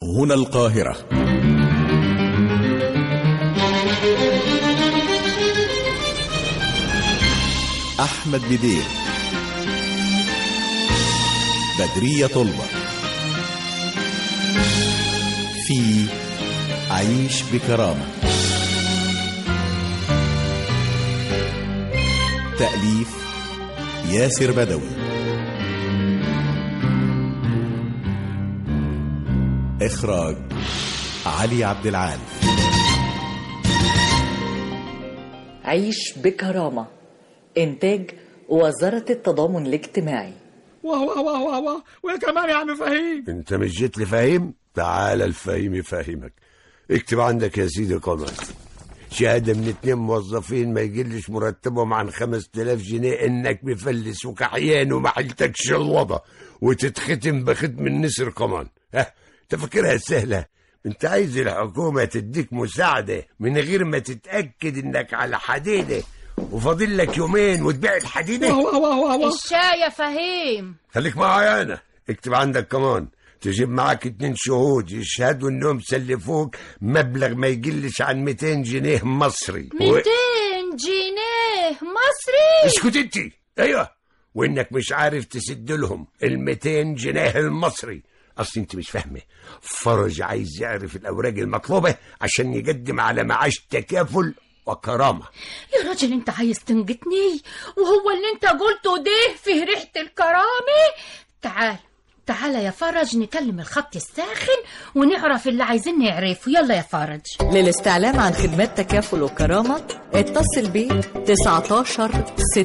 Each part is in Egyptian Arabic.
هنا القاهرة أحمد بدير بدرية طلبة في عيش بكرامة تأليف ياسر بدوي إخراج علي عبد العال عيش بكرامة إنتاج وزارة التضامن الاجتماعي واه واه واه واه واه ويا كمان يا عم فهيم انت مش جيت لفهيم تعال الفهيم يفهمك اكتب عندك يا سيدي قمر شهادة من اتنين موظفين ما يقلش مرتبهم عن خمس تلاف جنيه انك مفلس وكحيان وما حلتكش الوضع وتتختم بختم النسر كمان ها انت فاكرها سهلة انت عايز الحكومة تديك مساعدة من غير ما تتأكد انك على حديدة وفاضل لك يومين وتبيع الحديدة واه واه واه واه واه الشاي يا فهيم خليك معايا انا اكتب عندك كمان تجيب معاك اتنين شهود يشهدوا انهم سلفوك مبلغ ما يقلش عن 200 جنيه مصري 200 جنيه مصري اسكت انت ايوه وانك مش عارف تسد لهم ال 200 جنيه المصري اصل انت مش فاهمه فرج عايز يعرف الاوراق المطلوبه عشان يقدم على معاش تكافل وكرامه يا راجل انت عايز تنجتني وهو اللي انت قلته ده فيه ريحة الكرامة تعال تعال يا فرج نكلم الخط الساخن ونعرف اللي عايزين نعرفه يلا يا فرج للاستعلام عن خدمات تكافل وكرامة اتصل ب 19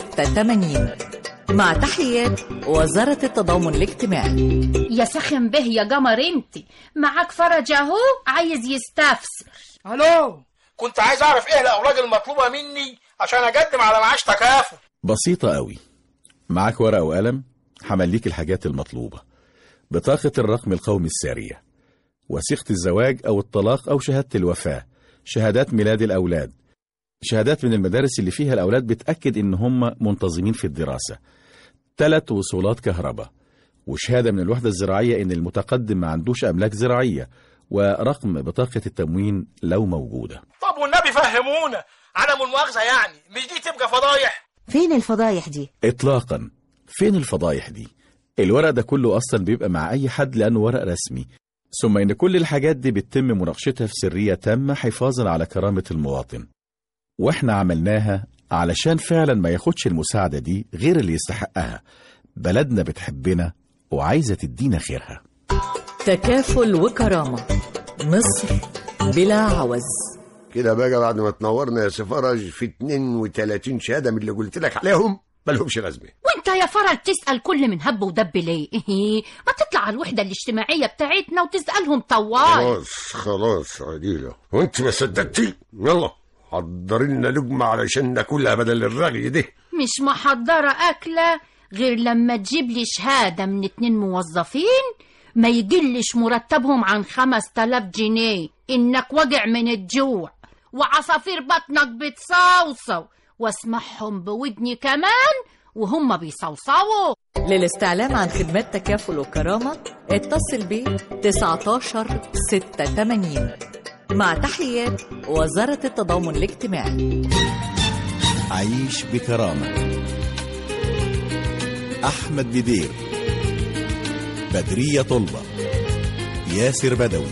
86 مع تحيات وزارة التضامن الاجتماعي يا سخن به يا قمر انت معاك فرج اهو عايز يستفسر الو كنت عايز اعرف ايه الاوراق المطلوبه مني عشان اقدم على معاش تكافل بسيطة قوي معاك ورقة وقلم همليك الحاجات المطلوبة بطاقة الرقم القومي السارية وثيقة الزواج أو الطلاق أو شهادة الوفاة شهادات ميلاد الأولاد شهادات من المدارس اللي فيها الأولاد بتأكد إن هم منتظمين في الدراسة ثلاث وصولات كهرباء وشهادة من الوحدة الزراعية إن المتقدم ما عندوش أملاك زراعية ورقم بطاقة التموين لو موجودة طب والنبي فهمونا عدم المؤاخذه يعني مش دي تبقى فضايح فين الفضايح دي؟ إطلاقا فين الفضايح دي الورق ده كله أصلا بيبقى مع أي حد لأنه ورق رسمي ثم إن كل الحاجات دي بيتم مناقشتها في سرية تامة حفاظا على كرامة المواطن وإحنا عملناها علشان فعلا ما ياخدش المساعدة دي غير اللي يستحقها بلدنا بتحبنا وعايزة تدينا خيرها تكافل وكرامة مصر بلا عوز كده بقى بعد ما تنورنا يا سفرج في 32 شهاده من اللي قلت لك عليهم مالهمش لازمه وانت يا فرج تسأل كل من هب ودب ليه إيه؟ ما تطلع على الوحدة الاجتماعية بتاعتنا وتسألهم طوال خلاص خلاص عديلة وانت ما صدقتي يلا حضري لنا لقمة علشان ناكلها بدل الرغي ده مش محضرة أكلة غير لما تجيب لي شهادة من اتنين موظفين ما يقلش مرتبهم عن خمس تلاف جنيه إنك وجع من الجوع وعصافير بطنك بتصوصو واسمعهم بودني كمان وهم بيصوصوا للاستعلام عن خدمات تكافل وكرامة اتصل ب 19 86 مع تحيات وزارة التضامن الاجتماعي عيش بكرامة أحمد بدير بدرية طلبة ياسر بدوي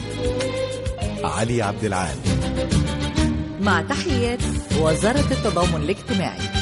علي عبد العال مع تحيات وزارة التضامن الاجتماعي